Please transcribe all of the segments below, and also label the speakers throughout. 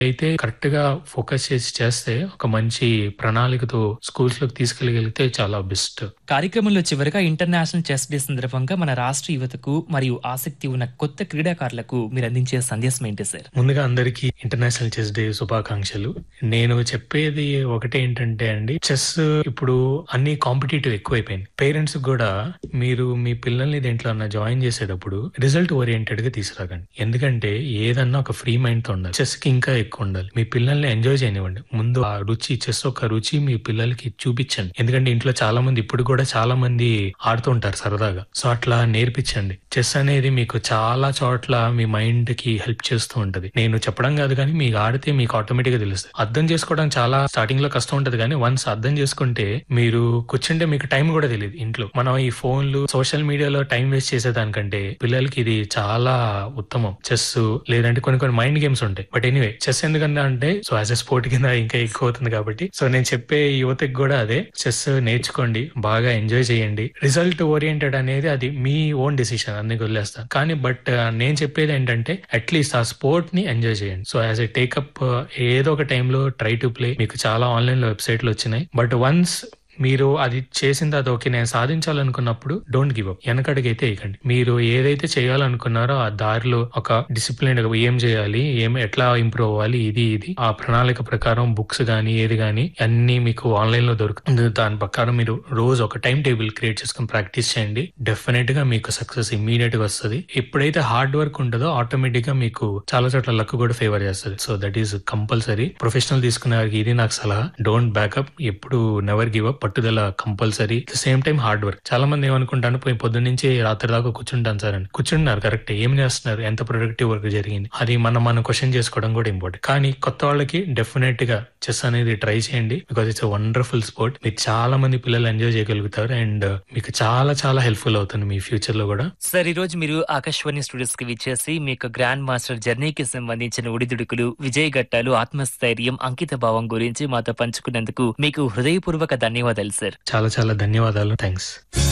Speaker 1: అయితే కరెక్ట్ గా ఫోకస్ చేసి చేస్తే ఒక మంచి ప్రణాళికతో స్కూల్స్ లోకి తీసుకెళ్ళగలిగితే చాలా బెస్ట్
Speaker 2: కార్యక్రమంలో చివరిగా ఇంటర్నేషనల్ చెస్ డే సందర్భంగా మన రాష్ట్ర యువతకు మరియు ఆసక్తి ఉన్న కొత్త క్రీడాకారులకు మీరు అందించే సందేశం ఏంటి సార్
Speaker 1: ముందుగా అందరికీ ఇంటర్నేషనల్ చెస్ డే శుభాకాంక్షలు నేను చెప్పేది ఒకటే ఏంటంటే అండి చెస్ ఇప్పుడు అన్ని కాంపిటేటివ్ ఎక్కువైపోయింది పేరెంట్స్ కూడా మీరు మీ పిల్లల్ని దేంట్లో జాయిన్ చేసేటప్పుడు రిజల్ట్ ఓరియంటెడ్ గా తీసుకురాకండి ఎందుకంటే ఏదన్నా ఒక ఫ్రీ మైండ్ తో ఉండాలి చెస్ కి ఇంకా ఎక్కువ ఉండాలి మీ పిల్లల్ని ఎంజాయ్ చేయనివ్వండి ముందు ఆ రుచి చెస్ ఒక రుచి మీ పిల్లలకి చూపించండి ఎందుకంటే ఇంట్లో చాలా మంది ఇప్పుడు కూడా చాలా మంది ఆడుతూ ఉంటారు సరదాగా సో అట్లా నేర్పించండి చెస్ అనేది మీకు చాలా చోట్ల మీ మైండ్ కి హెల్ప్ చేస్తూ ఉంటది నేను చెప్పడం కాదు కానీ మీకు ఆడితే మీకు ఆటోమేటిక్ గా తెలుస్తుంది అర్థం చేసుకోవడం చాలా స్టార్టింగ్ లో కష్టం ఉంటది కానీ వన్స్ అర్థం చేసుకుంటే మీరు కూర్చుంటే మీకు టైం కూడా తెలియదు ఇంట్లో మనం ఈ ఫోన్లు సోషల్ మీడియాలో టైం వేస్ట్ చేసేదానికంటే పిల్లలకి ఇది చాలా ఉత్తమం చెస్ లేదంటే కొన్ని కొన్ని మైండ్ గేమ్స్ ఉంటాయి బట్ ఎనీవే చెస్ ఎందుకంటే అంటే సో యాజ్ ఎ స్పోర్ట్ కింద ఇంకా ఎక్కువ అవుతుంది కాబట్టి సో నేను చెప్పే యువతకి కూడా అదే చెస్ నేర్చుకోండి బాగా ఎంజాయ్ చేయండి రిజల్ట్ ఓరియంటెడ్ అనేది అది మీ ఓన్ డెసిషన్ అన్ని వదిలేస్తాను కానీ బట్ నేను చెప్పేది ఏంటంటే అట్లీస్ట్ ఆ స్పోర్ట్ ని ఎంజాయ్ చేయండి సో యాజ్ ఎ టేకప్ ఏదో ఒక టైంలో ట్రై టు ప్లే మీకు చాలా ఆన్లైన్ లో వెబ్సైట్లు వచ్చినాయి బట్ వన్స్ మీరు అది చేసిన తర్వాత ఓకే నేను సాధించాలనుకున్నప్పుడు డోంట్ గివ్ అప్ వెనకడికైతే వేయకండి మీరు ఏదైతే చేయాలనుకున్నారో ఆ దారిలో ఒక డిసిప్లిన్ ఏం చేయాలి ఏం ఎట్లా ఇంప్రూవ్ అవ్వాలి ఇది ఇది ఆ ప్రణాళిక ప్రకారం బుక్స్ గానీ ఏది గానీ అన్ని మీకు ఆన్లైన్ లో దొరుకుతుంది దాని ప్రకారం మీరు రోజు ఒక టైం టేబుల్ క్రియేట్ చేసుకుని ప్రాక్టీస్ చేయండి డెఫినెట్ గా మీకు సక్సెస్ ఇమీడియట్ గా వస్తుంది ఎప్పుడైతే హార్డ్ వర్క్ ఉంటుందో ఆటోమేటిక్ గా మీకు చాలా చోట్ల లక్ కూడా ఫేవర్ చేస్తుంది so that is compulsory professional తీసుకునే వారికి ఇది నాకు సలహా డోంట్ బ్యాకప్ ఎప్పుడు నెవర్ గివ్ అప్ పట్టుదల compulsory same time hard work చాలా మంది ఏమనుకుంటాను పోయి పొద్దున్న నుంచి రాత్రి దాకా కూర్చుంటాను సార్ అని కూర్చుంటున్నారు కరెక్ట్ ఏం చేస్తున్నారు ఎంత ప్రొడక్టివ్ వర్క్ జరిగింది అది మనం మనం క్వశ్చన్ చేసుకోవడం కూడా ఇంపార్టెంట్ కానీ కొత్త వాళ్ళకి డెఫినెట్ గా చెస్ అనేది ట్రై చేయండి బికాస్ ఇట్స్ వండర్ఫుల్ స్పోర్ట్ మీరు చాలా మంది పిల్లలు ఎంజాయ్ చేయగలుగుతారు అండ్ మీకు చాలా చాలా హెల్ప్ఫుల్ అవుతుంది మీ ఫ్యూచర్ లో కూడా
Speaker 2: సార్ ఈ రోజు మీరు ఆకాశవాణి స్టూడియోస్ కి విచ్చేసి మీ యొక్క గ్రాండ్ మాస్టర్ జర్నీకి సంబంధించిన ఉడిదుడుకులు విజయ ఘట్టాలు ఆత్మస్థైర్యం అంకిత భావం గురించి మాతో పంచుకున్నందుకు మీకు హృదయపూర్వక ధన్యవాదాలు సార్
Speaker 1: చాలా చాలా ధన్యవాదాలు థ్యాంక్స్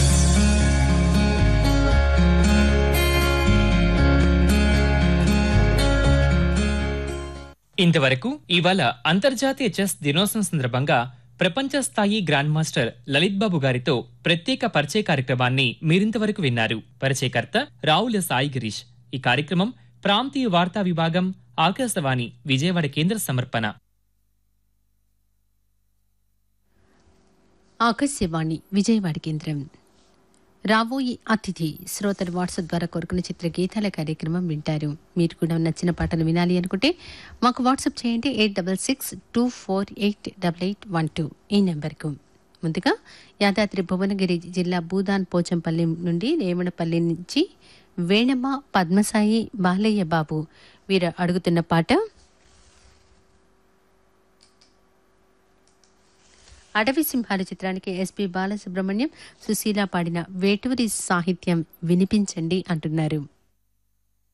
Speaker 2: ఇంతవరకు ఇవాళ అంతర్జాతీయ చెస్ దినోత్సవం సందర్భంగా ప్రపంచ స్థాయి గ్రాండ్ మాస్టర్ లలిత్ బాబు గారితో ప్రత్యేక పరిచయ కార్యక్రమాన్ని మీరింతవరకు విన్నారు పరిచయకర్త రావుల సాయి గిరీష్ ఈ కార్యక్రమం ప్రాంతీయ వార్తా విభాగం ఆకాశవాణి విజయవాడ కేంద్ర సమర్పణ
Speaker 3: ఆకాశవాణి విజయవాడ కేంద్రం రాబోయే అతిథి శ్రోతలు వాట్సాప్ ద్వారా కోరుకున్న చిత్ర గీతాల కార్యక్రమం వింటారు మీరు కూడా నచ్చిన పాటలు వినాలి అనుకుంటే మాకు వాట్సాప్ చేయండి eight double six two four eight double eight one two ఈ నెంబర్కు ముందుగా యాదాద్రి భువనగిరి జిల్లా భూదాన్ పోచంపల్లి నుండి రేవణపల్లి నుంచి వేణమ్మ పద్మసాయి బాలయ్య బాబు వీరు అడుగుతున్న పాట అడవి సింహాల చిత్రానికి ఎస్పి బాలసుబ్రహ్మణ్యం సుశీల పాడిన వేటూరి సాహిత్యం వినిపించండి అంటున్నారు